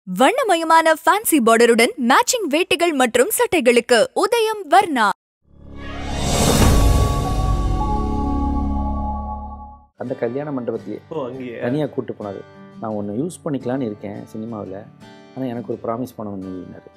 வண்ணமயமான fancy பார்டருடன் matching வேட்டிகள் மற்றும் சட்டைகளுக்கு உதயம் வர்ணா அந்த கல்யாண மண்டபத்தையே ஓ அங்கேயே தனியாக கூட்டு போனாரு நான் ஒன்று யூஸ் பண்ணிக்கலான்னு இருக்கேன் சினிமாவில் ஆனால் எனக்கு ஒரு ப்ராமிஸ் பண்ணணும் நீனாரு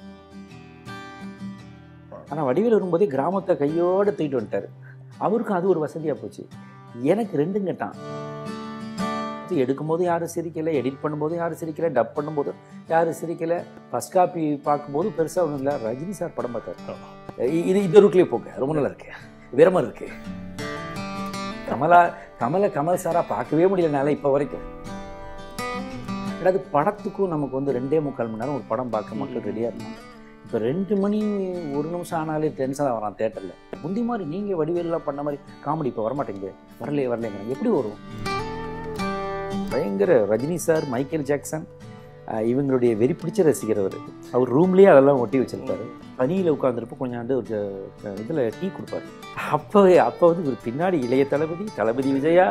ஆனால் வடிவில் வரும்போதே கிராமத்தை கையோடு தூக்கிட்டு வந்துட்டார் அவருக்கும் அது ஒரு வசதியாக போச்சு எனக்கு ரெண்டும் கேட்டான் இது எடுக்கும்போது யாரும் சிரிக்கலை எடிட் பண்ணும்போது யாரும் சிரிக்கலை டப் பண்ணும்போது யாரும் சிரிக்கலை ஃபஸ்ட் காப்பி பார்க்கும்போது பெருசாக ஒன்றும் இல்லை ரஜினி சார் படம் பார்த்தாரு இ- இது இந்த ரூட்லேயே போங்க ரொம்ப நல்லா இருக்கு விரம இருக்கு கமலா கமலை கமல் சாரா பார்க்கவே முடியலனால இப்போ வரைக்கும் அதாவது படத்துக்கும் நமக்கு வந்து ரெண்டே முக்கால் மணி நேரம் ஒரு படம் பார்க்க மக்கள் ரெடியாக இருந்தாங்க இப்போ ரெண்டு மணி ஒரு நிமிஷம் ஆனாலே டென்ஷன் வரான் தேட்டரில் முந்தி மாதிரி நீங்கள் வடிவேலாம் பண்ண மாதிரி காமெடி இப்போ வரமாட்டேங்குது வரலையே வரலைங்கிறாங்க எப்படி வரும் பயங்கர ரஜினி சார் மைக்கேல் ஜாக்சன் ஆஹ் இவங்களுடைய வெறி பிடிச்ச ரசிகர் அவர் அவர் ரூம்லேயே அதெல்லாம் ஒட்டி வச்சிருப்பாரு பனியில் உட்காந்துருப்போ கொஞ்சாண்டு ஒரு இதில் டீ கொடுப்பாரு அப்போ அப்போ வந்து இவர் பின்னாடி இளைய தளபதி தளபதி விஜயா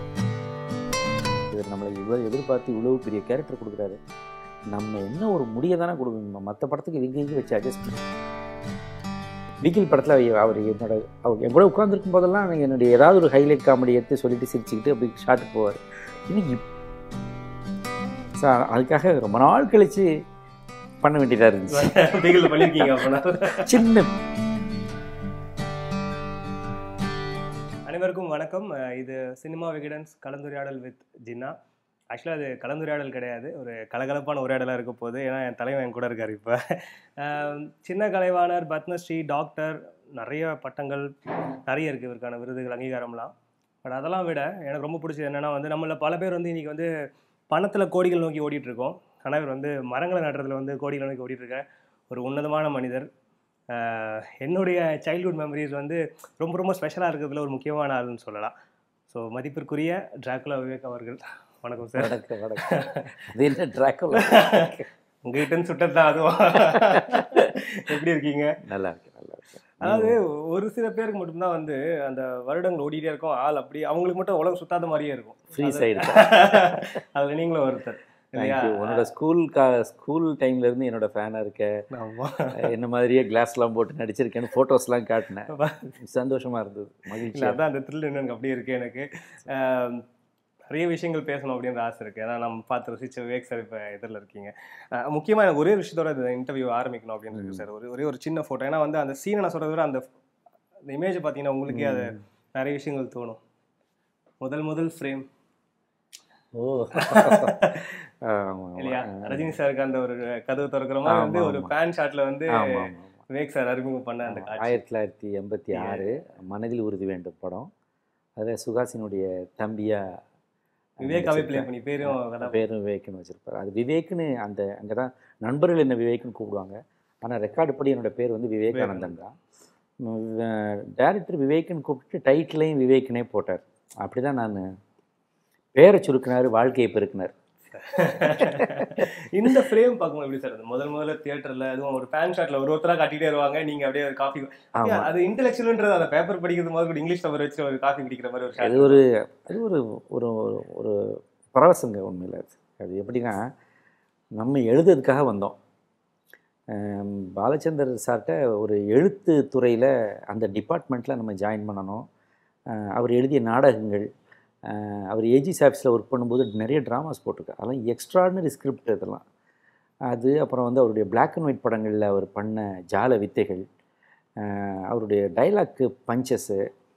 இவர் நம்மளை இவ்வளோ எதிர்பார்த்து இவ்வளோ பெரிய கேரக்டர் கொடுக்குறாரு நம்ம என்ன ஒரு முடியை தானே கொடுக்கணும் மற்ற படத்துக்கு இவங்க இங்கே வச்சு அட்ஜஸ்ட் பண்ணி பிகில் படத்தில் அவர் என்னோட அவர் என் கூட உட்காந்துருக்கும் போதெல்லாம் என்னுடைய ஏதாவது ஒரு ஹைலைட் காமெடி எடுத்து சொல்லிட்டு சிரிச்சுக்கிட்டு அப்படி ஷாட்டுக்கு போவார் இன்னைக்கு சார் அதுக்காக ரொம்ப நாள் கழிச்சு பண்ண வேண்டியதாக இருந்துச்சு பிகில் பண்ணிருக்கீங்க அப்பனா சின்ன அனைவருக்கும் வணக்கம் அஹ் இது சினிமா விகடன்ஸ் கலந்துரையாடல் வித் ஜின்னா ஆக்சுவலாக அது கலந்துரையாடல் கிடையாது ஒரு கலகலப்பான உரையாடலாக இருக்க போகுது ஏன்னா என் தலைவன் என் கூட இருக்கார் இப்போ சின்ன கலைவாணர் பத்மஸ்ரீ டாக்டர் நிறைய பட்டங்கள் நிறைய இருக்குது இவருக்கான விருதுகள் அங்கீகாரம்லாம் பட் அதெல்லாம் விட எனக்கு ரொம்ப பிடிச்சது என்னென்னா வந்து நம்மள பல பேர் வந்து இன்றைக்கி வந்து பணத்தில் கோடிகள் நோக்கி ஓடிட்டு இருக்கோம் ஆனால் இவர் வந்து மரங்களை நடுறதுல வந்து கோடிகள் நோக்கி ஓடிட்டு இருக்க ஒரு உன்னதமான மனிதர் அஹ் என்னுடைய சைல்ட்ஹுட் மெமரிஸ் வந்து ரொம்ப ரொம்ப ஸ்பெஷலாக இருக்கிறதுல ஒரு முக்கியமான ஆளுன்னு சொல்லலாம் ஸோ மதிப்பிற்குரிய டிராக்குலா விவேக் அவர்கள் வணக்கம் சார் வடக்கு வடக்கு அது என்ன ட்ராக்கில் உங்ககிட்ட சுட்டது தான் அதுவும் எப்படி இருக்கீங்க நல்லா இருக்கு நல்லா இருக்கு அதாவது ஒரு சில பேருக்கு மட்டும்தான் வந்து அந்த வருடங்கள் ஓடிட்டே இருக்கும் ஆள் அப்படி அவங்களுக்கு மட்டும் உலகம் சுத்தாத மாதிரியே இருக்கும் ஃப்ரீ அது- சைடு அதுல நீங்களும் ஒருத்தர் இல்லையா தேங்க்யூ உன்னோட ஸ்கூல் கா ஸ்கூல் டைம்ல இருந்து என்னோட ஃபேனா இருக்க ஆமா என்ன மாதிரியே கிளாஸ்லாம் போட்டு நடிச்சிருக்கேன்னு ஃபோட்டோஸ்லாம் காட்டினேன் சந்தோஷமா இருந்தது இல்லை மகிழ்ச்சியா அதான் அந்த த்ரில் எனக்கு அப்படியே இருக்கு எனக்கு ஆம், நிறைய விஷயங்கள் பேசணும் அப்படின்ற ஆசை இருக்கு ஏன்னா நம்ம பார்த்து ரசிச்ச விவேக் சார் இப்போ இதில் இருக்கீங்க அஹ், முக்கியமா எனக்கு ஒரே விஷயத்தோட இந்த இன்டர்வியூ ஆரம்பிக்கணும் அப்படின்னு இருக்கு சார் ஒரு ஒரே ஒரு சின்ன ஃபோட்டோ ஏன்னா வந்து அந்த சீனை நான் சொல்றதை விட அந்த அந்த இமேஜை பார்த்தீங்கன்னா உங்களுக்கே அது நிறைய விஷயங்கள் தோணும் முதல் முதல் ஃப்ரேம் ஓ ஆமா, இல்லையா ஆமா. ரஜினி சாருக்கு அந்த ஒரு கதவு திறக்கிற மாதிரி வந்து ஆமா, ஒரு ஆமா. பேன் ஷாட்ல வந்து ஆமா, ஆமா, ஆமா. விவேக் சார் அறிமுகம் பண்ண அந்த காட்சி ஆயிரத்தி தொள்ளாயிரத்தி எண்பத்தி ஆறு மனதில் உறுதி வேண்டும் படம் அதில் சுகாசினுடைய தம்பியா விவேகாவே ப்ளே பண்ணி பேரும் கதா பேரும் விவேக்னு வச்சிருப்பாரு அது விவேக்னு அந்த அங்கே தான் நண்பர்கள் என்ன விவேக்னு கூப்பிடுவாங்க ஆனால் ரெக்கார்டு படி என்னோட பேர் வந்து விவேகானந்தன் தான் டேரக்டர் விவேக்னு கூப்பிட்டு டைட்டிலையும் விவேக்னே போட்டார் அப்படி தான் நான் பேரை சுருக்கினார் வாழ்க்கையை பெருக்கினார் இந்த ஃப்ரேம் பார்க்கும்போது எப்படி சார் அது முதல் முதல்ல தியேட்டர்ல அதுவும் ஒரு பேன் ஷாட்ல ஒரு ஒருத்தரா காட்டிட்டே வருவாங்க நீங்க அப்படியே ஒரு காஃபி ஆமாம் அது இன்டெலெக்சுவல்ன்றது அந்த பேப்பர் படிக்கிறது மாதிரி கூட இங்கிலீஷ் பேப்பர் வச்சு ஒரு காஃபி குடிக்கிற மாதிரி ஒரு அது ஷாட் ஒரு அது ஒரு ஒரு ஒரு பரவசங்க உண்மையில் அது அது எப்படின்னா நம்ம எழுதுறதுக்காக வந்தோம் ஆம், பாலச்சந்தர் சார்கிட்ட ஒரு எழுத்து துறையில் அந்த டிபார்ட்மெண்ட்டில் நம்ம ஜாயின் பண்ணணும் ஆஹ், அவர் எழுதிய நாடகங்கள் ஆஹ், அவர் ஏஜி சாப்ஸில் ஒர்க் பண்ணும்போது நிறைய ட்ராமாஸ் போட்டிருக்காரு அதெல்லாம் எக்ஸ்ட்ராடினரி ஸ்கிரிப்ட் இதெல்லாம் அது அப்புறம் வந்து அவருடைய Black அண்ட் ஒயிட் படங்களில் அவர் பண்ண ஜால வித்தைகள் ஆஹ், அவருடைய டைலாக்கு பஞ்சஸ்ஸு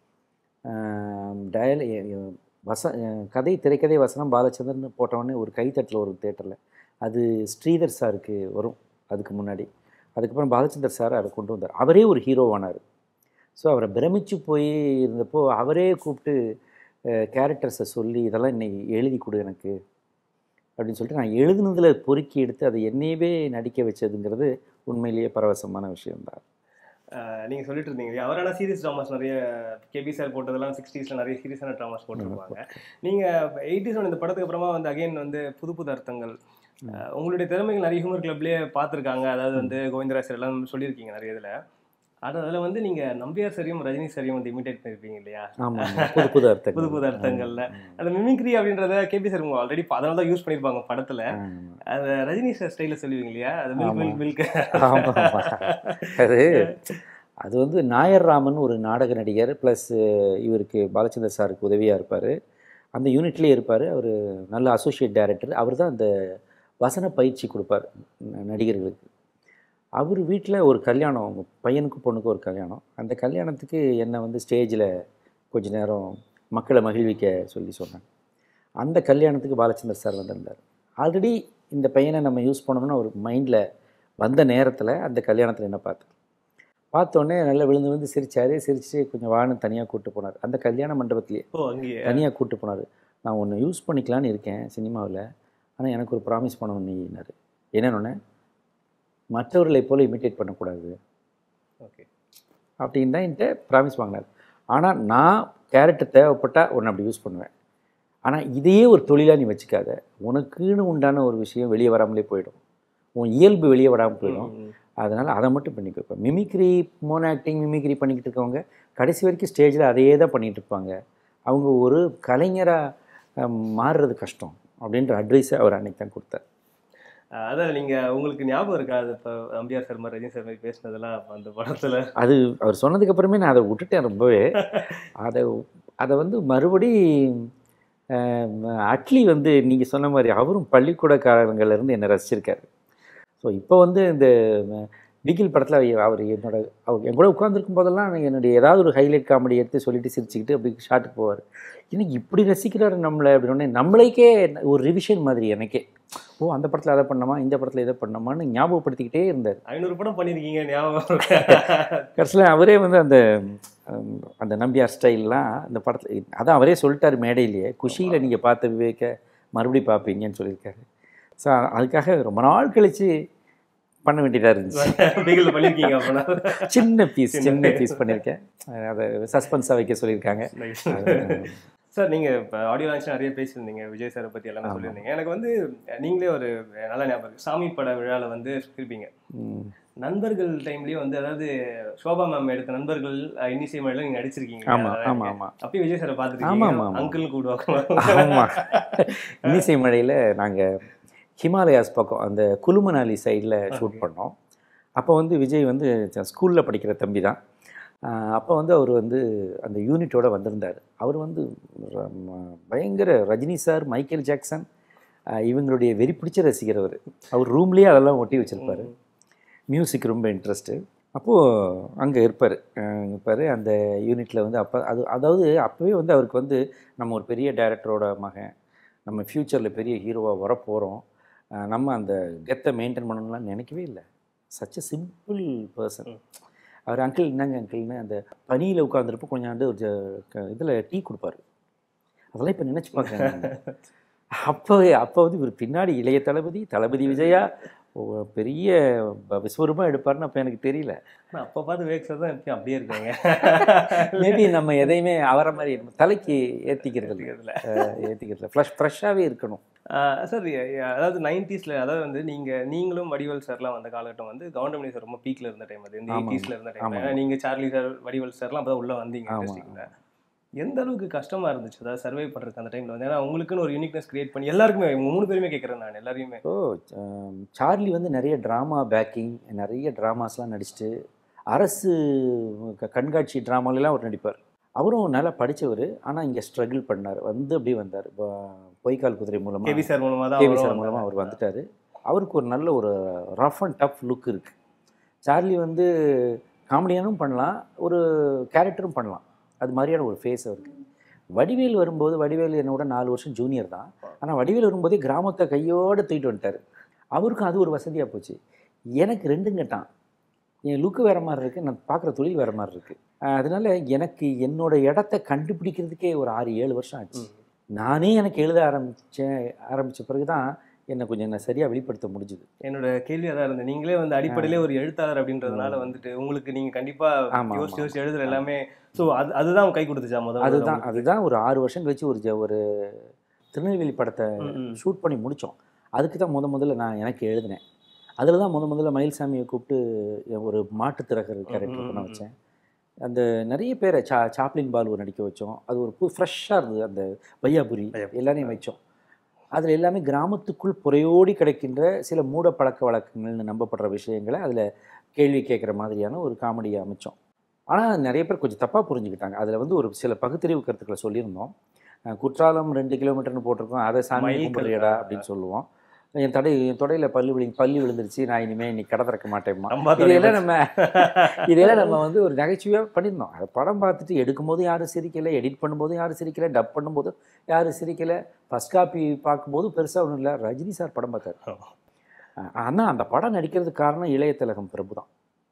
டயல் வச அஹ் கதை திரைக்கதை வசனம் பாலச்சந்திரன் போட்டவொடனே ஒரு கைத்தட்டில் ஒரு தேட்டரில் அது ஸ்ரீதர் சாருக்கு வரும் அதுக்கு முன்னாடி அதுக்கப்புறம் பாலச்சந்தர் சார் அதை கொண்டு வந்தார் அவரே ஒரு ஹீரோவானார் ஸோ அவரை பிரமிச்சு போய் இருந்தப்போ அவரே கூப்பிட்டு கேரக்டர்ஸை சொல்லி இதெல்லாம் இன்னைக்கு எழுதி கொடு எனக்கு அப்படின்னு சொல்லிட்டு நான் எழுதுனதில் பொறுக்கி எடுத்து அதை என்னையவே நடிக்க வச்சதுங்கிறது உண்மையிலேயே பரவசமான விஷயம்தான் நீங்க சொல்லிட்டு இருந்தீங்க இல்லையா? அவர் ஆனா சீரியஸ் ட்ராமாஸ் நிறைய கேபி சார் போட்டதெல்லாம் சிக்ஸ்டீஸ்ல நிறைய சீரியஸான ட்ராமாஸ் போட்டிருப்பாங்க நீங்க எயிட்டிஸ் இந்த படத்துக்கு அப்புறமா வந்து அகைன் வந்து புது புது அர்த்தங்கள் அஹ், உங்களுடைய திறமைகள் நிறைய ஹியூமர் கிளப்லயே பார்த்துருக்காங்க அதாவது வந்து கோவிந்தராஜ் சார் எல்லாம் சொல்லியிருக்கீங்க நிறைய இதுல அது அதில் வந்து நீங்க நம்பியார் சரியும் ரஜினி சரியும் வந்து இமிடேட் பண்ணிருப்பீங்க இல்லையா ஆமாம் புது புது அர்த்தங்கள் புது புது அர்த்தங்கள்ல. அந்த மிமிக்ரி அப்படின்றத கேபி சார் ஆல்ரெடி அதனால தான் யூஸ் பண்ணிருப்பாங்க படத்துல ஆமாம். அந்த ரஜினி சார் ஸ்டைல சொல்லுவீங்க இல்லையா அது மில்க் ஆமா. மில்க் மில்க் ஆமா, ஆமா. அது அது வந்து நாயர் ராமன் ஒரு நாடக நடிகர் ப்ளஸ் இவருக்கு பாலச்சந்தர் சாருக்கு உதவியாக இருப்பார் அந்த யூனிட்லேயே இருப்பார் அவர் நல்ல அசோசியேட் டைரக்டர் அவர் தான் அந்த வசன பயிற்சி கொடுப்பார் ந- நடிகர்களுக்கு அவர் வீட்டில் ஒரு கல்யாணம் அவங்க பையனுக்கும் பொண்ணுக்கும் ஒரு கல்யாணம் அந்த கல்யாணத்துக்கு என்னை வந்து ஸ்டேஜில் கொஞ்ச நேரம் மக்களை மகிழ்விக்க சொல்லி சொன்னாங்க அந்த கல்யாணத்துக்கு பாலச்சந்தர் சார் வந்திருந்தார் ஆல்ரெடி இந்த பையனை நம்ம யூஸ் பண்ணணும்னு ஒரு மைண்டில் வந்த நேரத்தில் அந்த கல்யாணத்தில் என்ன பார்த்தேன் பார்த்தோன்னே நல்லா விழுந்து விழுந்து சிரிச்சாரு சிரிச்சு கொஞ்சம் வான்னு தனியாக கூட்டு போனார் அந்த கல்யாண மண்டபத்திலேயே ஓ அங்கேயே தனியாக கூட்டு போனார் நான் ஒன்று யூஸ் பண்ணிக்கலான்னு இருக்கேன் சினிமாவில் ஆனால் எனக்கு ஒரு ப்ராமிஸ் பண்ணணும் நீனாரு என்னென்னு மற்றவர்களை போல இமிட்டேட் பண்ணக்கூடாது ஓகே அப்படின்னு தான் என்கிட்ட ப்ராமிஸ் வாங்கினார் ஆனால் நான் கேரக்டர் தேவைப்பட்டால் ஒன்று அப்படி யூஸ் பண்ணுவேன் ஆனால் இதையே ஒரு தொழிலாக நீ வச்சுக்காத உனக்குன்னு உண்டான ஒரு விஷயம் வெளியே வராமலே போயிடும் உன் இயல்பு வெளியே வராமல் போயிடும் அதனால் அதை மட்டும் பண்ணிக்கோ இப்போ மிமிக்ரி மோனோ ஆக்டிங் மிமிக்ரி பண்ணிக்கிட்டு இருக்கவங்க கடைசி வரைக்கும் ஸ்டேஜில் அதையே தான் பண்ணிகிட்டு இருப்பாங்க அவங்க ஒரு கலைஞராக மாறுறது கஷ்டம் அப்படின்ற அட்வைஸை அவர் அன்னைக்கு தான் கொடுத்தார் அதான் நீங்க உங்களுக்கு ஞாபகம் இருக்கா அது இப்போ அம்பியார் சர்மா ரஜினி சார் மாதிரி பேசினதெல்லாம் அப்ப அந்த படத்துல அது அவர் சொன்னதுக்கு அப்புறமே நான் அதை விட்டுட்டேன் ரொம்பவே அதை அதை வந்து மறுபடி அஹ், அட்லி வந்து நீங்கள் சொன்ன மாதிரி அவரும் பள்ளிக்கூடக்காரங்கள்ல இருந்து என்னை ரசிச்சிருக்காரு ஸோ இப்போ வந்து இந்த அஹ், பிகில் படத்தில் அவர் என்னோட அவர் என் கூட உட்காந்துருக்கும் போதெல்லாம் என்னுடைய ஏதாவது ஒரு ஹைலைட் காமெடி எடுத்து சொல்லிட்டு சிரிச்சுக்கிட்டு அப்படி ஷாட்டுக்கு போவார் இன்னைக்கு இப்படி ரசிக்கிறாரு நம்மளை அப்படின்னு நம்மளுக்கே ஒரு ரிவிஷன் மாதிரி எனக்கே ஓ அந்த படத்தில் அதை பண்ணோமா இந்த படத்தில் இதை பண்ணோமான்னு ஞாபகப்படுத்திக்கிட்டே இருந்தார் ஐநூறு படம் பண்ணிருக்கீங்க ஞாபகம் இருக்கா? கடைசியில் அவரே வந்து அந்த ஹம், அந்த நம்பியார் ஸ்டைல்லாம் அந்த படத்தில் அதான் அவரே சொல்லிட்டாரு மேடையிலேயே குஷியில் நீங்கள் பார்த்த விவேக்க மறுபடியும் பார்ப்பீங்கன்னு சொல்லியிருக்காரு ஸோ அதுக்காக ரொம்ப நாள் கழித்து பண்ண வேண்டியதாக இருந்துச்சு பிகில் பண்ணிருக்கீங்க அப்பனா சின்ன பீஸ் சின்ன சின்ன piece. பீஸ் பண்ணியிருக்கேன் அஹ் அதை சஸ்பென்ஸாக வைக்க சொல்லியிருக்காங்க அது- சார் நீங்க இப்போ ஆடியோ லான்ச் நிறைய பேசியிருந்தீங்க விஜய் சாரை பத்தி எல்லாமே ஆமா. சொல்லியிருந்தீங்க எனக்கு வந்து நீங்களே ஒரு நல்ல ஞாபகம் இருக்கு. சாமி பட விழால வந்து இருப்பீங்க ம். நண்பர்கள் டைம்லயே வந்து அதாவது சோபா மேம் எடுத்த நண்பர்கள் அஹ், இன்னிசை மழையில நீங்க நடிச்சிருக்கீங்க ஆமா ஆமா ஆமா அப்பயே விஜய் சாரை ஆமா, பார்த்துருக்கீங்க ஆமா, ஆமா. அங்கிள் கூடுவாங்க ஆமாம் இன்னிசை மழையில் நாங்கள் ஹிமாலயாஸ் பக்கம் அந்த குலுமனாலி சைடில் ஷூட் Okay. பண்ணோம் அப்போ வந்து விஜய் வந்து ஸ்கூலில் படிக்கிற தம்பி தான் அப்போ வந்து அவர் வந்து அந்த யூனிட்டோட வந்திருந்தார் அவர் வந்து ர- ம- பயங்கர ரஜினி சார் மைக்கேல் ஜாக்சன் ஆஹ் இவங்களுடைய வெறி பிடிச்ச ரசிகர் அவர் அவர் ரூம்லேயே அதெல்லாம் ஒட்டி வச்சிருப்பாரு மியூசிக் ரொம்ப இன்ட்ரெஸ்ட்டு அப்போது அங்கே இருப்பார் இருப்பார் அந்த யூனிட்டில் வந்து அப்போ அது அதாவது அப்போவே வந்து அவருக்கு வந்து நம்ம ஒரு பெரிய டைரக்டரோட மகன் நம்ம ஃப்யூச்சரில் பெரிய ஹீரோவாக வரப்போகிறோம் நம்ம அந்த கெத்தை மெயின்டைன் பண்ணணும்லாம் நினைக்கவே இல்லை சச் a சிம்பிள் பர்சன் ம். அவர் அங்கிள் என்னங்க அங்கிள்னு அந்த பனியில் உட்காந்துருப்போம் கொஞ்சாண்டு ஒரு இதில் டீ கொடுப்பாரு அதெல்லாம் இப்போ நினச்சி பார்க்குறேன் அப்போவே அப்போ வந்து இவர் பின்னாடி இளைய தளபதி தளபதி விஜயா ஓ, பெரிய ப- விஸ்வரூபமாக எடுப்பாருன்னு அப்போ எனக்கு தெரியல ஆனா அப்ப பார்த்து வேக் சார் தான் எப்பயும் அப்படியே இருக்காங்க மேபி நம்ம எதையுமே அவரை மாதிரி நம்ம தலைக்கு ஏற்றிக்கிறது இதுல ஏற்றிக்கிறது ஃப்ளஷ் ஃப்ரெஷ்ஷாகவே இருக்கணும் சார் அதாவது நைன்டிஸ்ல அதாவது வந்து நீங்க நீங்களும் வடிவல் சார்லாம் வந்த காலகட்டம் வந்து கவுண்டமணி சார் ரொம்ப பீக்ல இருந்த டைம் அது இந்த ஆமா. எயிட்டிஸ்ல இருந்த டைம் ஆமா. ஏன்னா நீங்க சார்லி சார் வடிவல் சார்லாம் அப்பதான் உள்ள வந்தீங்க ஆமா. இண்டஸ்ட்ரிக்குள்ள எந்த அளவுக்கு கஷ்டமா இருந்துச்சு அதாவது சர்வை பண்றதுக்கு அந்த டைம்ல வந்து ஏன்னா உங்களுக்குன்னு ஒரு யூனிக்னஸ் கிரியேட் பண்ணி எல்லாருக்குமே உங்க மூணு பேருமே கேட்கறேன் நான் எல்லாரையுமே ஸோ சார்லி வந்து நிறைய ட்ராமா பேக்கிங் நிறைய ட்ராமாஸ்லாம் நடிச்சுட்டு அரசு க- கண்காட்சி ட்ராமாலெலாம் அவர் நடிப்பார் அவரும் நல்லா படித்தவர் ஆனால் இங்கே ஸ்ட்ரகிள் பண்ணார் வந்து அப்படியே வந்தார் பொய்க்கால் குதிரை மூலமாக கேவி சார் மூலமா தான் கேவி அவரும் சார் மூலமாக அவர் வந்துட்டார் அவருக்கு ஒரு நல்ல ஒரு ரஃப் அண்ட் டஃப் லுக் இருக்குது சார்லி வந்து காமெடியானும் பண்ணலாம் ஒரு கேரக்டரும் பண்ணலாம் அது மாதிரியான ஒரு ஃபேஸ் அவருக்கு வடிவேல் வரும்போது வடிவேல் என்னோட நாலு வருஷம் ஜூனியர் தான் ஆனால் வடிவேல் வரும்போதே கிராமத்தை கையோடு தூக்கிட்டு வந்துட்டார் அவருக்கும் அது ஒரு வசதியாக போச்சு எனக்கு ரெண்டும் கட்டான் என் லுக்கு வேறு மாதிரி இருக்குது நான் பார்க்குற தொழில் வேறு மாதிரி இருக்குது அதனால எனக்கு என்னோட இடத்த கண்டுபிடிக்கிறதுக்கே ஒரு ஆறு ஏழு வருஷம் ஆச்சு ம். நானே எனக்கு எழுத ஆரம்பித்தேன் ஆரம்பித்த பிறகு தான் என்னை கொஞ்சம் என்ன சரியாக வெளிப்படுத்த முடிஞ்சுது என்னோட கேள்வி அதான் இருந்தது நீங்களே வந்து அடிப்படையிலே ஒரு எழுத்தாளர் அப்படின்றதுனால வந்துட்டு உங்களுக்கு நீங்க கண்டிப்பா ஆமா, யோசிச்சு ஆமா. யோசிச்சு எழுதுற எல்லாமே ஸோ அது அதுதான் கை கொடுத்துச்சா முதல்ல அதுதான் அதுதான் ஒரு ஆறு வருஷம் கழிச்சு ஒரு ஜ- ஒரு திருநெல்வேலி படத்தை ம், ம். ஷூட் பண்ணி முடித்தோம் அதுக்கு தான் முத முதல்ல நான் எனக்கு எழுதினேன் அதில் தான் முத முதல்ல மயில்சாமியை கூப்பிட்டு ஒரு மாட்டுத்திறகர் ம், கேரக்டர் ம், பண்ண ம். வச்சேன் அந்த நிறைய பேரை சா சாப்ளின் பாலுவை நடிக்க வச்சோம் அது ஒரு புது ஃப்ரெஷ்ஷாக இருந்தது அந்த வையாபுரி வையாபுரி. எல்லாரையும் வச்சோம் அதில் எல்லாமே கிராமத்துக்குள் புறையோடி கிடைக்கின்ற சில மூட பழக்க வழக்கங்கள்னு நம்பப்படுற விஷயங்களை அதில் கேள்வி கேட்குற மாதிரியான ஒரு காமெடியை அமைச்சோம் ஆனால் நிறைய பேர் கொஞ்சம் தப்பாக புரிஞ்சுக்கிட்டாங்க அதில் வந்து ஒரு சில பகுத்தறிவு கருத்துக்களை சொல்லியிருந்தோம் அஹ் குற்றாலம் ரெண்டு கிலோமீட்டர்னு போட்டிருக்கோம் அதை சாமி மைல் கும்பிடுறியடா அப்படின்னு சொல்லுவோம் என் தடை என் தொடையில் பல்லு விழி பல்லு விழுந்துருச்சு நான் இனிமேல் இன்னைக்கு கடை திறக்க மாட்டேம்மா நம்ம இதெல்லாம் நம்ம இதெல்லாம் நம்ம வந்து ஒரு நகைச்சுவையாக பண்ணியிருந்தோம் அது படம் பார்த்துட்டு எடுக்கும்போது யாரும் சிரிக்கலை எடிட் பண்ணும்போது யாரும் சிரிக்கலை டப் பண்ணும்போது யாரும் சிரிக்கலை ஃபஸ்ட் காப்பி பார்க்கும்போது பெருசாக ஒன்றும் இல்லை ரஜினி சார் படம் பார்த்தார் ஆனால் அந்த படம் நடிக்கிறதுக்கு காரணம் இளைய திலகம் பிரபு தான்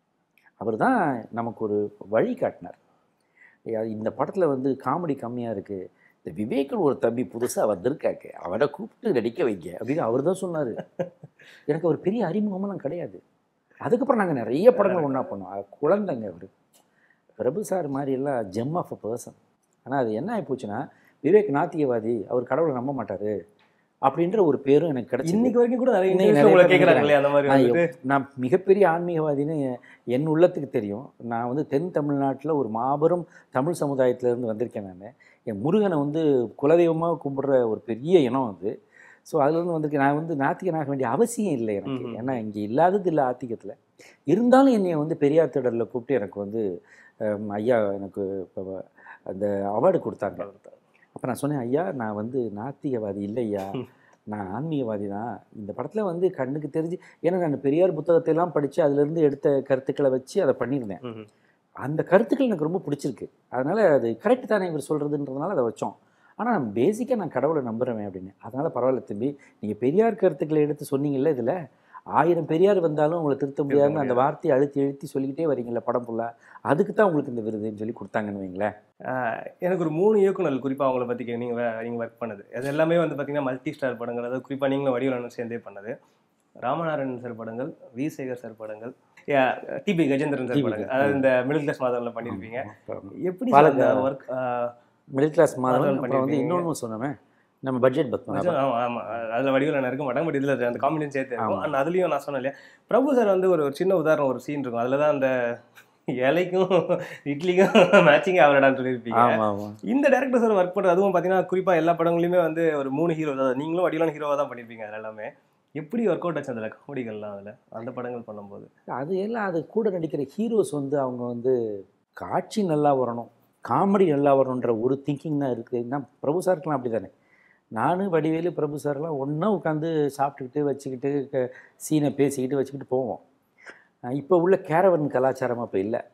அவர் தான் நமக்கு ஒரு வழி காட்டினார் ஐயா, இந்த படத்தில் வந்து காமெடி கம்மியாக இருக்குது இந்த விவேக்னு ஒரு தம்பி புதுசாக வந்திருக்காக்கு அவனை கூப்பிட்டு நடிக்க வைங்க அப்படின்னு அவர் தான் சொன்னார் எனக்கு ஒரு பெரிய அறிமுகமெல்லாம் கிடையாது அதுக்கப்புறம் நாங்கள் நிறைய படங்கள் ஒன்றா பண்ணோம் அது குழந்தைங்க அவர் பிரபு சார் மாதிரி எல்லாம் ஜெம் ஆஃப் அ பர்சன் ஆனால் அது என்ன ஆகி போச்சுன்னா விவேக் நாத்தியவாதி அவர் கடவுளை நம்ப மாட்டார் அப்படின்ற ஒரு பேரும் எனக்கு கிடைச்சி இன்னைக்கு வரைக்கும் கூட நிறைய இன்னைக்கு interview நிறைய உங்களை பேர் கேட்குறாங்களே அந்த மாதிரி நான் வந்துட்டு எப்- நான் மிகப்பெரிய ஆன்மீகவாதின்னு என் உள்ளத்துக்கு தெரியும் நான் வந்து தென் தமிழ்நாட்டில் ஒரு மாபெரும் தமிழ் சமுதாயத்திலேருந்து வந்திருக்கேன் நான் என் முருகனை வந்து குலதெய்வமாக கும்பிடுற ஒரு பெரிய இனம் அது ஸோ அதுலேருந்து வந்திருக்கேன் நான் வந்து நாத்திகனாக வேண்டிய அவசியம் இல்லை எனக்கு ம்ம். ஏன்னா இங்கே இல்லாதது இல்லை ஆத்திகத்தில் இருந்தாலும் என்னை வந்து பெரியார் திடலில் கூப்பிட்டு எனக்கு வந்து ஹம், ஐயா எனக்கு இப்போ அந்த அவார்டு கொடுத்தாங்க அப்போ நான் சொன்னேன் ஐயா நான் வந்து நாத்திகவாதி இல்லையா நான் ஆன்மீகவாதி தான் இந்த படத்தில் வந்து கண்ணுக்கு தெரிஞ்சு ஏன்னா நான் பெரியார் புத்தகத்தை எல்லாம் படித்து அதுலேருந்து எடுத்த கருத்துக்களை வச்சு அதை பண்ணியிருந்தேன் ம்ஹும். அந்த கருத்துக்கள் எனக்கு ரொம்ப பிடிச்சிருக்கு அதனால் அது கரெக்ட் தானே இவர் சொல்கிறதுன்றதுனால அதை வச்சோம் ஆனால் நான் பேசிக்காக நான் கடவுளை நம்புறேன் அப்படின்னு அதனால் பரவாயில்ல தம்பி நீங்கள் பெரியார் கருத்துக்களை எடுத்து சொன்னீங்கல்ல இதில் ஆயிரம் பெரியார் வந்தாலும் உங்களை திருத்த முடியாதுன்னு அந்த முடியாது. வார்த்தையை அழுத்தி அழுத்தி சொல்லிக்கிட்டே வரீங்கல்ல படம் ஃபுல்லாக அதுக்கு தான் உங்களுக்கு இந்த விருதுன்னு சொல்லி கொடுத்தாங்கன்னு வைங்களேன் ஆஹ் எனக்கு ஒரு மூணு இயக்குனர் குறிப்பாக அவங்கள பற்றி நீங்கள் நீங்கள் ஒர்க் பண்ணது அது எல்லாமே வந்து பார்த்தீங்கன்னா மல்டி ஸ்டார் படங்கள் அதாவது குறிப்பாக நீங்களும் வடிவலனும் சேர்ந்தே பண்ணது ராமநாராயணன் சார் படங்கள் வி சேகர் சார் படங்கள் டிபி கஜேந்திரன் சார் TB படங்கள் அதாவது இந்த மிடில் கிளாஸ் மாதவரில் பண்ணியிருப்பீங்க எப்படி சார் அந்த பாலக்கா- work middle class Madhavan Madhavan அப்புறம் வந்து பண்ணியிருப்பீங்க. இன்னொன்று சொன்னோமே நம்ம பட்ஜெட் பத்மநாபன் ஆமாம் ஆமாம் அதில் வடிவில் இருக்க மாட்டாங்க பட் இதில் அந்த காம்பினேஷன் சேர்த்து இருக்கும் ஆமா. அண்ட் அதுலேயும் நான் சொன்னேன் இல்லையா பிரபு சார் வந்து ஒரு ஒரு சின்ன உதாரணம் ஒரு சீன் இருக்கும் அதில் தான் அந்த இலைக்கும் இட்லிக்கும் மேட்சிங் ஆகலடான்னு சொல்லியிருப்பீங்க ஆமாம் ஆமாம் இந்த டேரக்டர் சார் ஒர்க் பண்ணுறது அதுவும் பார்த்தீங்கன்னா குறிப்பாக எல்லா படங்களையுமே வந்து ஒரு மூணு ஹீரோ அதாவது நீங்களும் வடிவான ஹீரோவாக தான் பண்ணியிருப்பீங்க அதில் எல்லாமே எப்படி ஒர்க் அவுட் ஆச்சு அதில் காமெடிகள்லாம் அதில் அந்த படங்கள் பண்ணும்போது அது எல்லாம் அது கூட நடிக்கிற ஹீரோஸ் வந்து அவங்க வந்து காட்சி நல்லா வரணும் காமெடி நல்லா வரணுன்ற ஒரு திங்கிங் தான் இருக்குது நான் பிரபு சாருக்கெலாம் அப்படி தானே நானும் வடிவேலு பிரபு சார்லாம் ஒன்றா உட்காந்து சாப்பிட்டுக்கிட்டு வச்சுக்கிட்டு க- சீனை பேசிக்கிட்டு வச்சுக்கிட்டு போவோம் அஹ் இப்போ உள்ள கேரவன் கலாச்சாரம் அப்போ இல்லை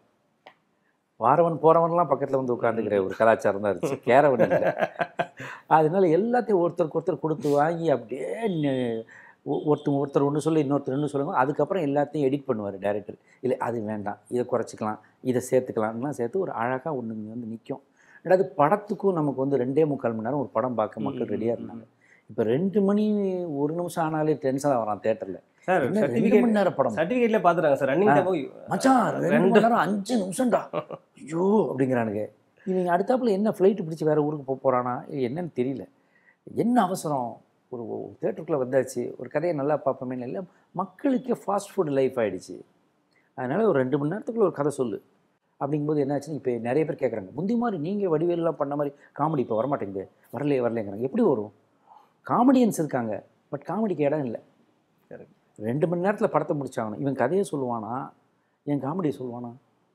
வாரவன் போகிறவன்லாம் பக்கத்தில் வந்து உட்காந்துக்கிற ஒரு கலாச்சாரம் தான் இருந்துச்சு கேரவன் இல்லை அதனால எல்லாத்தையும் ஒருத்தருக்கு ஒருத்தர் கொடுத்து வாங்கி அப்படியே நெ- ஒ- ஒருத்தர் ஒருத்தர் ஒன்று சொல்லி இன்னொருத்தர் ஒன்று சொல்லுங்க அதுக்கப்புறம் எல்லாத்தையும் எடிட் பண்ணுவார் டேரக்டர் இல்லை அது வேண்டாம் இதை குறைச்சிக்கலாம் இதை சேர்த்துக்கலாம்லாம் சேர்த்து ஒரு அழகாக ஒன்று இங்கே வந்து நிற்கும் ரெண்டாவது படத்துக்கும் நமக்கு வந்து ரெண்டே முக்கால் மணி நேரம் ஒரு படம் பார்க்க மக்கள் ரெடியாக இருந்தாங்க இப்போ ரெண்டு மணி ஒரு நிமிஷம் ஆனாலே டென்ஷனாக வரான் தேட்டரில் சார் என்ன ரெண்டு சர்டிஃபிகேட் மணி நேரம் படம் சர்டிஃபிகேட்ல பார்த்துறாங்க சார் ரன்னிங் ஆ. டைம் மச்சான் ரெண்டு மணி நேரம் அஞ்சு நிமிஷம்டா ஐயோ அப்படிங்கிறானுங்க இவங்க அடுத்தாப்புல என்ன ஃப்ளைட்டு பிடிச்சி வேறு ஊருக்கு போக போகிறானா என்னன்னு தெரியல என்ன அவசரம் ஒரு தேட்டருக்குள்ளே வந்தாச்சு ஒரு கதையை நல்லா பார்ப்போமே இல்லை மக்களுக்கே ஃபாஸ்ட் ஃபுட் லைஃப் ஆயிடுச்சு அதனால் ஒரு ரெண்டு மணி நேரத்துக்குள்ள ஒரு கதை சொல்லு அப்படிங்கும்போது என்னாச்சுன்னு இப்போ நிறைய பேர் கேட்குறாங்க முந்தி மாதிரி நீங்கள் வடிவேலாம் பண்ண மாதிரி காமெடி இப்போ வரமாட்டேங்குது வரலையே வரலைங்கிறாங்க எப்படி வரும் காமெடியன்ஸ் இருக்காங்க பட் காமெடிக்கு இடம் இல்லை Correct. ரெண்டு மணி நேரத்தில் படத்தை முடிச்சாகணும் இவன் கதையை சொல்லுவானா என் காமெடியை சொல்லுவானா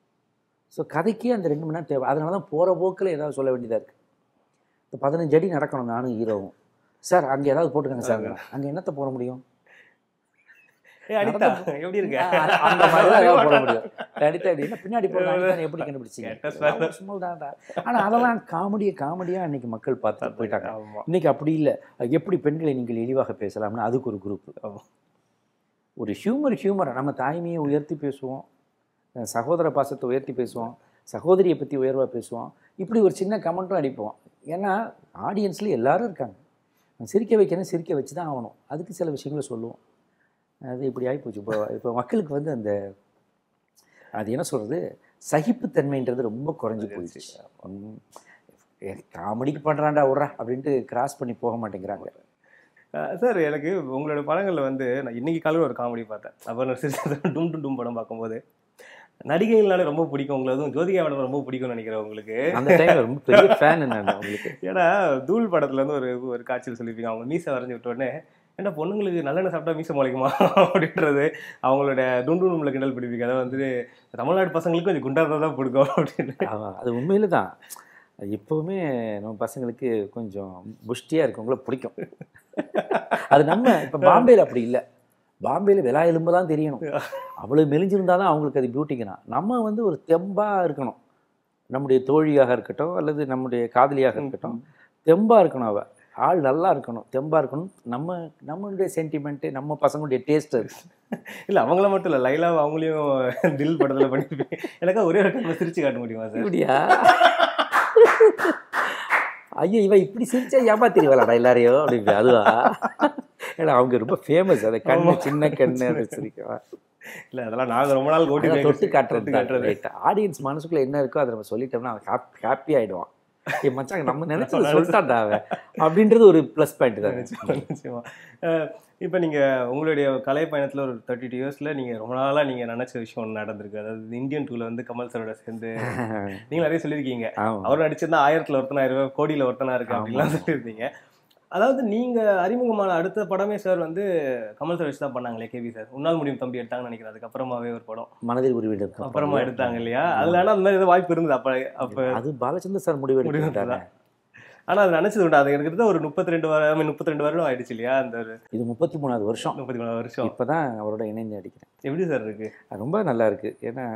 ஸோ கதைக்கே அந்த ரெண்டு மணி நேரம் தேவை அதனால தான் போகிற போக்கில் ஏதாவது சொல்ல வேண்டியதாக இருக்குது இப்போ பதினஞ்சு அடி நடக்கணும் நானும் ஹீரோவும் சார் அங்கே ஏதாவது போட்டுக்கோங்க சார் அங்கே என்னத்தை போட முடியும் ஏ அனிதா எப்படி இருக்க அ- அந்த மாதிரி தான் ஏதாவது போட முடியும் அடித்தா என்ன பின்னாடி போடுறாங்க எப்படி கேட்ட கண்டுபிடிச்சிங்க சார். சும்மா தான்டா ஆனால் அதெல்லாம் காமெடியை காமெடியாக அன்னைக்கு மக்கள் பார்த்து போயிட்டாங்க ஆமா இன்னைக்கு அப்படி இல்லை எப்படி பெண்களை நீங்கள் இழிவாக பேசலாம்னு அதுக்கு ஒரு குரூப் ஆமா. ஒரு ஹியூமர் ஹியூமர் நம்ம தாய்மையை உயர்த்தி பேசுவோம் அஹ் சகோதர பாசத்தை உயர்த்தி பேசுவோம் சகோதரியை பற்றி உயர்வாக பேசுவோம் இப்படி ஒரு சின்ன கமெண்ட்டும் அடிப்போம் ஏன்னா ஆடியன்ஸில் எல்லாரும் இருக்காங்க சிரிக்க வைக்கணும் சிரிக்க வச்சு தான் ஆகணும் அதுக்கு சில விஷயங்களை சொல்லுவோம் அது இப்படி ஆகிப்போச்சு இப்போ இப்போ மக்களுக்கு வந்து அந்த அது என்ன சொல்கிறது சகிப்புத்தன்மைன்றது ரொம்ப குறைஞ்சி போயிடுச்சு ம். ஏ, காமெடிக்கு பண்ணுறான்டா விட்றா அப்படின்ட்டு கிராஸ் பண்ணி போக மாட்டேங்கிறாங்க சார் எனக்கு உங்களோட படங்களில் வந்து நான் இன்னைக்கு காலையில் ஒரு காமெடி பார்த்தேன் அப்புறம் நான் சிரிச்சது டும் டும் டும் படம் பார்க்கும்போது நடிகைகள்னாலே ரொம்ப பிடிக்கும் உங்களை அதுவும் ஜோதிகா மேடம் ரொம்ப பிடிக்கும்னு நினைக்கிறேன் உங்களுக்கு அந்த டைம்ல ரொம்ப பெரிய ஃபேன் நான் உங்களுக்கு ஏன்னா தூள் படத்துல இருந்து ஒரு ஒரு காட்சியில் சொல்லியிருப்பீங்க அவங்க மீசை வரைஞ்சி விட்ட உடனே ஏன்னா பொண்ணுங்களுக்கு நல்லெண்ணெய் சாப்பிட்டா மீசை முளைக்குமா அப்படின்றது அவங்களோட டுண்டு டும்ல கிண்டல் பிடிப்பீங்க அதை வந்து தமிழ்நாடு பசங்களுக்கு கொஞ்சம் குண்டாக தான் பிடிக்கும் அப்படின்னு ஆமா, அது உண்மையில தான் எப்பவுமே நம்ம பசங்களுக்கு கொஞ்சம் புஷ்டியாக இருக்கவங்கள பிடிக்கும் அது நம்ம இப்போ பாம்பேல அப்படி இல்லை பாம்பேல விலா எலும்பு தான் தெரியணும் அவ்வளோ மெலிஞ்சிருந்தா தான் அவங்களுக்கு அது பியூட்டிக்குனா நம்ம வந்து ஒரு தெம்பாக இருக்கணும் நம்முடைய தோழியாக இருக்கட்டும் அல்லது நம்முடைய காதலியாக இருக்கட்டும் தெம்பா இருக்கணும் அவ ஆள் நல்லா இருக்கணும் தெம்பா இருக்கணும் நம்ம நம்மளுடைய சென்டிமெண்ட்டு நம்ம பசங்களுடைய டேஸ்ட் அது இல்ல அவங்கள மட்டும் இல்ல லைலா அவங்களையும் தில் படத்துல பண்ணிருப்பீங்க எனக்கா ஒரே ஒரு டைம்ல சிரிச்சு காட்ட முடியுமா சார் இப்படியா ஐயோ இவ இப்படி சிரிச்சா ஏமாத்திருவாளாடா எல்லாரையும் அப்படி அதுவா ஏன்னா அவங்க ரொம்ப ஃபேமஸ் அது கண்ணு சின்ன கண்ணு அது சிரிக்கவா இல்ல அதெல்லாம் நாங்க ரொம்ப நாள் ஓட்டி அதான் தொட்டு தொட்டு காட்டுறது காட்டுறது ஆடியன்ஸ் மனசுக்குள்ள என்ன இருக்கோ அதை நம்ம சொல்லிட்டோம்னா அவன் ஹாப்பி ஆயிடுவான் ஏ மச்சான் நம்ம நினைச்சது சொல்லிட்டான்டா அவன் அப்படின்றது ஒரு ப்ளஸ் பாயிண்ட் தான் நிச்சயமா, நிச்சயமா அஹ் இப்ப நீங்க உங்களுடைய கலை பயணத்துல ஒரு தேர்ட்டி டூ இயர்ஸ்ல நீங்க ரொம்ப நாளா நீங்க நினைச்ச விஷயம் ஒன்று நடந்திருக்கு அதாவது இந்தியன் டூல வந்து கமல் சரோட சேர்ந்து நீங்க நிறைய சொல்லியிருக்கீங்க ஆமா அவர் நடிச்சிருந்தா ஆயிரத்துல ஒருத்தனா இருவேன் கோடியில ஒருத்தனா இருக்கு அப்படின்லாம் சொல்லியிருந்தீங்க அதாவது நீங்க அறிமுகமான அடுத்த படமே சார் வந்து கமல் சார் வச்சு தான் பண்ணாங்களே கேவி சார் உன்னால் முடியும் தம்பி எடுத்தாங்கன்னு நினைக்கிறேன் அதுக்கப்புறமாவே ஒரு படம் மனதில் உருவிடும் அப்புறமா எடுத்தாங்க இல்லையா அதுல ஆனா அந்த மாதிரி ஏதோ வாய்ப்பு இருந்தது அப்ப அப்ப அது பாலச்சந்தர் சார் முடிவு எடுத்துட்டாங்க ஆனா அது நினைச்சது உண்டு அது எனக்கு ஒரு முப்பத்தி ரெண்டு வருடம் முப்பத்தி ரெண்டு வருடம் ஆயிடுச்சு இல்லையா அந்த ஒரு இது முப்பத்தி மூணாவது வருஷம் முப்பத்தி மூணு வருஷம் இப்பதான் அவரோட இணைந்து நடிக்கிறேன் எப்படி சார் இருக்கு அது ரொம்ப நல்லா இருக்கு ஏன்னா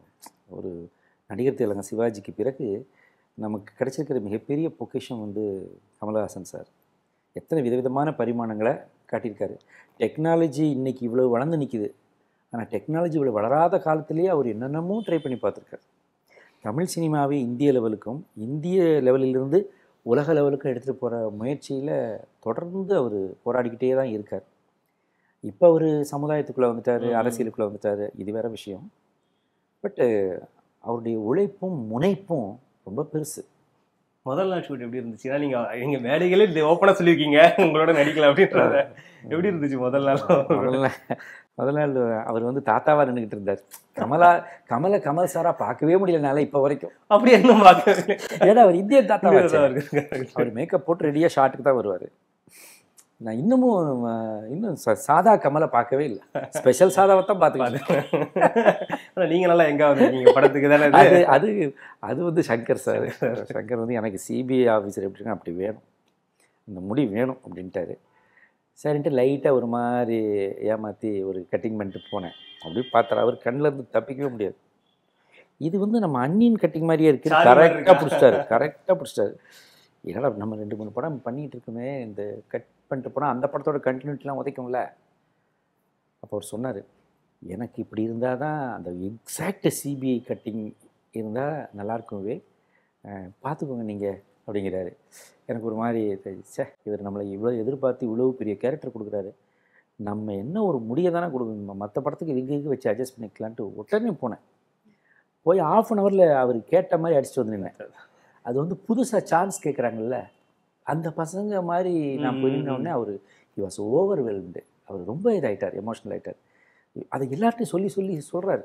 ஒரு நடிகர் திலகம் சிவாஜிக்கு பிறகு நமக்கு கிடைச்சிருக்கிற மிகப்பெரிய பொக்கிஷம் வந்து கமலஹாசன் சார் எத்தனை விதவிதமான பரிமாணங்களை காட்டியிருக்காரு டெக்னாலஜி இன்னைக்கு இவ்வளோ வளர்ந்து நிற்கிது ஆனால் டெக்னாலஜி இவ்வளோ வளராத காலத்திலேயே அவர் என்னென்னமோ ட்ரை பண்ணி பார்த்துருக்காரு தமிழ் சினிமாவை இந்திய லெவலுக்கும் இந்திய லெவலிலிருந்து உலக லெவலுக்கும் எடுத்துகிட்டு போகிற முயற்சியில் தொடர்ந்து அவர் போராடிக்கிட்டே தான் இருக்கார் இப்போ அவர் சமுதாயத்துக்குள்ளே வந்துட்டார் ம். அரசியலுக்குள்ளே வந்துட்டார் இது வேற விஷயம் பட்டு அவருடைய உழைப்பும் முனைப்பும் ரொம்ப பெருசு முதல் நாள் ஷூட் எப்படி இருந்துச்சு ஏன்னா நீங்க எங்க மேடைகளே ஓப்பனா சொல்லியிருக்கீங்க உங்களோட நடிக்கல அப்படின்றத எப்படி இருந்துச்சு முதல் நாள் முதல்ல முதல் நாள் அவர் வந்து தாத்தாவா நின்றுக்கிட்டு இருந்தார் கமலா கமல கமல் சாரா பார்க்கவே முடியலனால இப்போ வரைக்கும் அப்படி என்ன பார்க்கவே ஏன்னா அவர் இந்திய தாத்தாவா இருக்கு அவர் மேக்கப் போட்டு ரெடியாக ஷாட்டுக்கு தான் வருவார் நான் இன்னமும் அஹ், இன்னும் ச- சாதா கமலை பார்க்கவே இல்லை ஸ்பெஷல் சாதாவை தான் பார்த்துக்கிட்டேன் ஆனா நீங்க நல்லா எங்க வந்திருக்கீங்க படத்துக்கு தானே இது? அது அது அது வந்து சங்கர் சார் சங்கர் வந்து எனக்கு சிபிஐ ஆஃபீஸர் எப்படின்னா அப்படி வேணும் இந்த முடி வேணும் அப்படின்ட்டாரு சரின்ட்டு லைட்டாக ஒரு மாதிரி ஏமாற்றி ஒரு கட்டிங் பண்ணிட்டு போனேன் அப்படி பார்த்தாரு அவர் கண்ணில் இருந்து தப்பிக்கவே முடியாது இது வந்து நம்ம அண்ணின் கட்டிங் மாதிரியே இருக்கு சாரி மாதிரி கரெக்டாக இருக்கா? பிடிச்சிட்டாரு கரெக்டாக பிடிச்சிட்டாரு என்னடா நம்ம ரெண்டு மூணு படம் பண்ணிகிட்டு இருக்கோமே இந்த கட் பண்ணிட்டு போனால் அந்த படத்தோட கண்டினியூட்டிலாம் உதைக்கும்ல அப்போ அவர் சொன்னார் எனக்கு இப்படி இருந்தால் தான் அந்த எக்ஸாக்ட் சிபிஐ கட்டிங் இருந்தால் நல்லாயிருக்கும்வே பார்த்துக்கோங்க நீங்கள் அப்படிங்கிறாரு எனக்கு ஒரு மாதிரி சே இவர் நம்மளை இவ்வளோ எதிர்பார்த்து இவ்வளோ பெரிய கேரக்டர் கொடுக்குறாரு நம்ம என்ன ஒரு முடியை தானே கொடுக்கணும் மற்ற படத்துக்கு இங்கே இங்கே வச்சு அட்ஜஸ்ட் பண்ணிக்கலான்ட்டு உடனே போனேன் போய் ஆஃப் அன் ஹவரில் அவர் கேட்ட மாதிரி அடிச்சுட்டு வந்து நின்னேன் அது வந்து புதுசாக சான்ஸ் கேட்குறாங்கல்ல அந்த பசங்க மாதிரி நான் போய் ம், ம், நின்ன உடனே அவர் he was overwhelmed அவர் ரொம்ப இதாயிட்டார் எமோஷனல் ஆயிட்டார் அதை எல்லார்ட்டையும் சொல்லி சொல்லி சொல்கிறாரு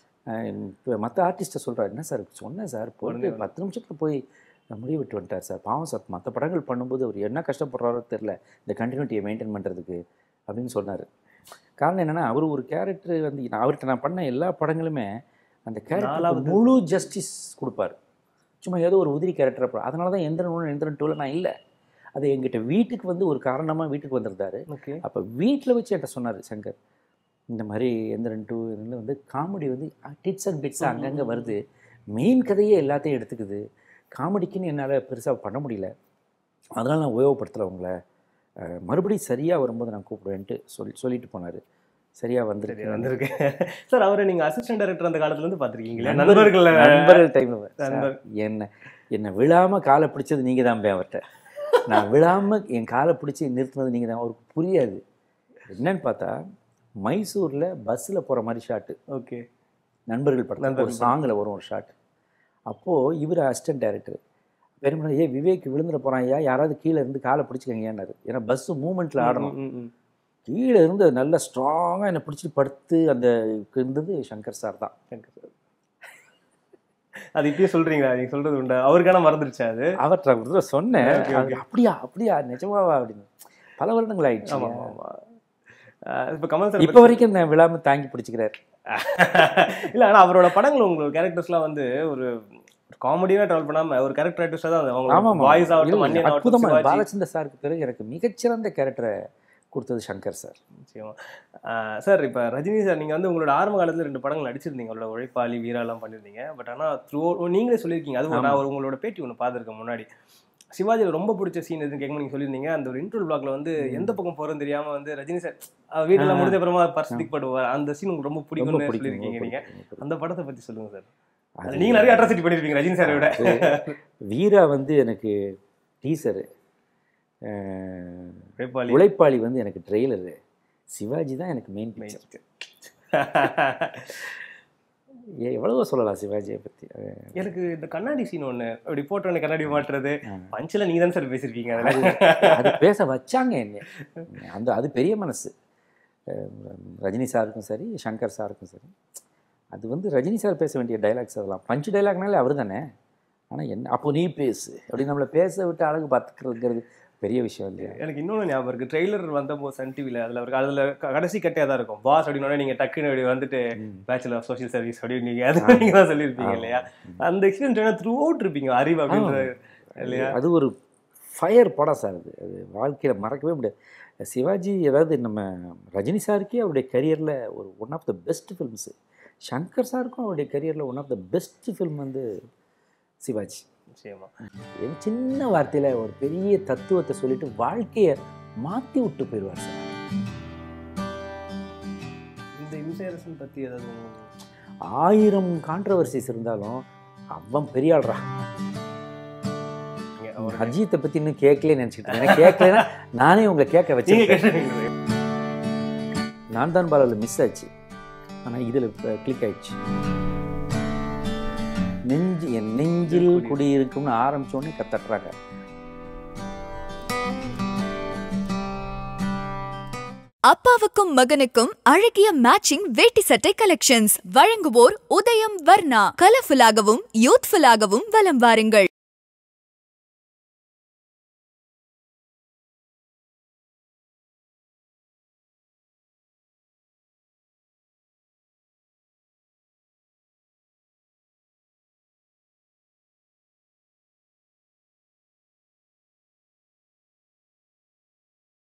இப்போ மற்ற ஆர்டிஸ்ட்டை சொல்கிறாரு என்ன சார் சொன்னேன் சார் போட்டு உடனே பத்து நிமிஷத்தில் போய் முடிவு விட்டு வந்துட்டார் சார் பாவம் சார் மற்ற படங்கள் பண்ணும்போது அவர் என்ன கஷ்டப்படுறாரோ தெரில இந்த கண்டினியூட்டியை மெயின்டைன் பண்ணுறதுக்கு அப்படின்னு சொன்னார் காரணம் என்னென்னா அவர் ஒரு கேரக்டர் வந்து நான் அவர்கிட்ட நான் பண்ண எல்லா படங்களுமே அந்த கேரக்டர் நாலாவது- முழு ஜஸ்டிஸ் கொடுப்பாரு சும்மா ஏதோ ஒரு உதிரி கேரக்டர் அப்புறம் அதனால தான் எந்திரன் ஒன்று எந்திரன் டூவில் நான் இல்லை அது எங்கிட்ட வீட்டுக்கு வந்து ஒரு காரணமாக வீட்டுக்கு வந்திருந்தாரு ஓகே அப்போ வீட்டில் வச்சு என்கிட்ட சொன்னார் சங்கர் இந்த மாதிரி எந்திரன் டூ இதில் வந்து காமெடி வந்து டிட்ஸ் அண்ட் பிட்ஸ் அங்கங்கே வருது மெயின் கதையே எல்லாத்தையும் எடுத்துக்குது காமெடிக்குன்னு என்னால் பெருசாக பண்ண முடியல அதனால் நான் உபயோகப்படுத்தலை உங்களை அஹ், மறுபடியும் சரியாக வரும்போது நான் கூப்பிடுவேன்ட்டு சொல்லி சொல்லிட்டு போனார் சரியாக சரி வந்துருக்கு வந்திருக்கேன் சார் அவரை நீங்க அசிஸ்டன்ட் டைரக்டர் அந்த காலத்துல இருந்து பாத்திருக்கீங்களா நண்பர்கள் நண்பர்கள் நண்பர்கள் டைமில் நண்பர். என்ன என்னை விழாமல் காலை பிடிச்சது நீங்கள் தான் பே அவர்கிட்ட நான் விழாமல் என் காலை பிடிச்சி நிறுத்தினது நீங்கள் தான் அவருக்கு புரியாது என்னன்னு பார்த்தா மைசூரில் பஸ்ஸில் போகிற மாதிரி ஷாட்டு ஓகே நண்பர்கள் படம் ஒரு நண்பர்கள் சாங்கில் வரும் ஒரு ஷாட் அப்போது இவர் அசிஸ்டன்ட் டைரக்டர் பெருமாள் ஏ விவேக் விழுந்துட போகிறான் ஐயா யாராவது கீழே இருந்து காலை பிடிச்சிக்கங்கன்னாரு ஏன்னா பஸ்ஸு மூமெண்ட்டில் ஆடணும் ம், ம், ம். கீழே இருந்து நல்ல ஸ்ட்ராங்காக என்னை பிடிச்சிட்டு படுத்து அந்த இருந்தது சங்கர் சார் தான் எனக்கு அது- அது இப்பயே சொல்றீங்களா நீங்க சொல்றது உண்டா அவருக்கான மறந்துருச்சா அது அவற்றை ஒரு தடவை சொன்னேன் Okay, okay. அது அப்படியா அப்படியா நிஜமாவா அப்படின்னு பல வருடங்கள் ஆயிடுச்சு ஆமா ஆமா ஆமா அஹ் இப்ப கமல் சார் இப்போ வரைக்கும் இந்த விழாம தாங்கி பிடிச்சிக்கிறாரு இல்ல ஆனா அவரோட படங்கள் உங்களோட கேரக்டர்ஸ்லாம் வந்து ஒரு காமெடியா ட்ராவல் பண்ணாம ஒரு கேரக்டர் ஆர்டிஸ்டா தான் ஆமா அவங்க வாய்ஸ் ஆகட்டும் மன்னியன் ஆகட்டும் அற்புதமா சிவாஜி பாலச்சந்தர் சாருக்கு பிறகு எனக்கு மிகச்சிறந்த கேரக்டரை கொடுத்தது சங்கர் சார் நிச்சயமா ஆஹ் சார் இப்போ ரஜினி சார் நீங்கள் வந்து உங்களோட ஆரம்ப காலத்துல ரெண்டு படங்கள் நடிச்சிருந்தீங்க உங்களோட உழைப்பாளி வீராலாம் பண்ணியிருந்தீங்க பட் ஆனால் த்ரூ நீங்களே சொல்லியிருக்கீங்க அது ஒரு- நான் ஒரு உங்களோட பேட்டி ஒன்று பார்த்துருக்கேன் முன்னாடி சிவாஜியில் ரொம்ப பிடிச்ச சீன் எதுன்னு கேட்கும் நீங்கள் சொல்லியிருந்தீங்க அந்த ஒரு இன்டர்வல் பிளாக்ல வந்து எந்த பக்கம் போகிறோன்னு தெரியாம வந்து ரஜினி சார் அஹ் வீடெல்லாம் முடிஞ்ச அப்புறமா பர்சதிக் படுவார் அந்த சீன் உங்களுக்கு ரொம்ப ரொம்ப பிடிக்கும்னு பிடிக்கும் சொல்லியிருக்கீங்க ரொம்ப நீங்க பிடிக்கும், ரொம்ப அந்த படத்தை பத்தி சொல்லுங்க சார் பிடிக்கும். அது நீங்க நிறைய அட்ராசிட்டி பண்ணியிருப்பீங்க ரஜினி சாரை விட அது வீரா வந்து எனக்கு டீசரு உழைப்பாளி உழைப்பாளி வந்து எனக்கு ட்ரெய்லரு சிவாஜி தான் எனக்கு மெயின் பிக்சர் எவ்வளவோ சொல்லலாம் சிவாஜியை பற்றி எனக்கு இந்த கண்ணாடி சீன் ஒண்ணு அப்படி போட்டோன்னு கண்ணாடி மாட்டுறது பஞ்சில் நீங்க தான் சார் பேசியிருக்கீங்க அது அதில் அது பேச வச்சாங்க என்ன அந்த அது பெரிய மனசு அஹ் ரஜினி சாருக்கும் சரி சங்கர் சாருக்கும் சரி அது வந்து ரஜினி சார் பேச வேண்டிய டைலாக்ஸ் அதெல்லாம் பஞ்சு டைலாக்னாலே அவர் தானே ஆனால் என்ன அப்போ நீ பேசு அப்படி நம்மளை பேச விட்டு அழகு பார்த்துக்கிறதுங்கிறது பெரிய விஷயம் இல்லையா எனக்கு இன்னொன்று ஞாபகம் இருக்கு ட்ரெய்லர் வந்தபோது சன் டிவியில் அதில் இருக்கு அதில் கடைசி கட்டையாக தான் இருக்கும் பாஸ் அப்படின்னா நீங்கள் டக்குன்னு அப்படி வந்துட்டு பேச்சுலர் ஆஃப் சோஷியல் சர்வீஸ் அப்படின்னு நீங்கள் அது நீங்கள் தான் சொல்லியிருப்பீங்க இல்லையா அந்த எக்ஸ்பீரியன்ஸ் த்ரூ அவுட் இருப்பீங்க அறிவு அப்படின்ற இல்லையா அது ஒரு ஃபயர் படம் சார் அது அது வாழ்க்கையில் மறக்கவே முடியாது சிவாஜி ஏதாவது நம்ம ரஜினி சாருக்கே அவருடைய கரியரில் ஒரு one of the best films Shankar சாருக்கும் அவருடைய கரியரில் one of the best film வந்து சிவாஜி நிச்சயமா என் சின்ன வார்த்தையில் ஒரு பெரிய தத்துவத்தை சொல்லிட்டு வாழ்க்கையை மாற்றி விட்டு போயிடுவார் சார் இந்த இம்சைரசன் பத்தி ஏதாவது உங்களுக்கு- ஆயிரம் கான்ட்ரவர்சிஸ் இருந்தாலும் அவன் பெரிய ஆள்றா நீங்க அவர் அஜித்தை பற்றி இன்னும் கேட்கலே நினச்சிக்கிட்டேன் எனக்கு கேட்கலன்னா நானே உங்களை கேட்க நீங்க வச்சேன் கேட்டீங்க நான் தான் பாலாவில் மிஸ் ஆச்சு ஆனால் இதில் கிளிக் ஆயிடுச்சு நெஞ்சு என் நெஞ்சில் குடியிருக்கும்னு ஆரம்பிச்சோடனே கத்தட்டுறாங்க அப்பாவுக்கும் மகனுக்கும் அழகிய மேட்சிங் வேட்டி சட்டை கலெக்ஷன்ஸ் வழங்குவோர் உதயம் வர்ணா கலர்ஃபுல்லாகவும் யூத்ஃபுல்லாகவும் வலம் வாருங்கள்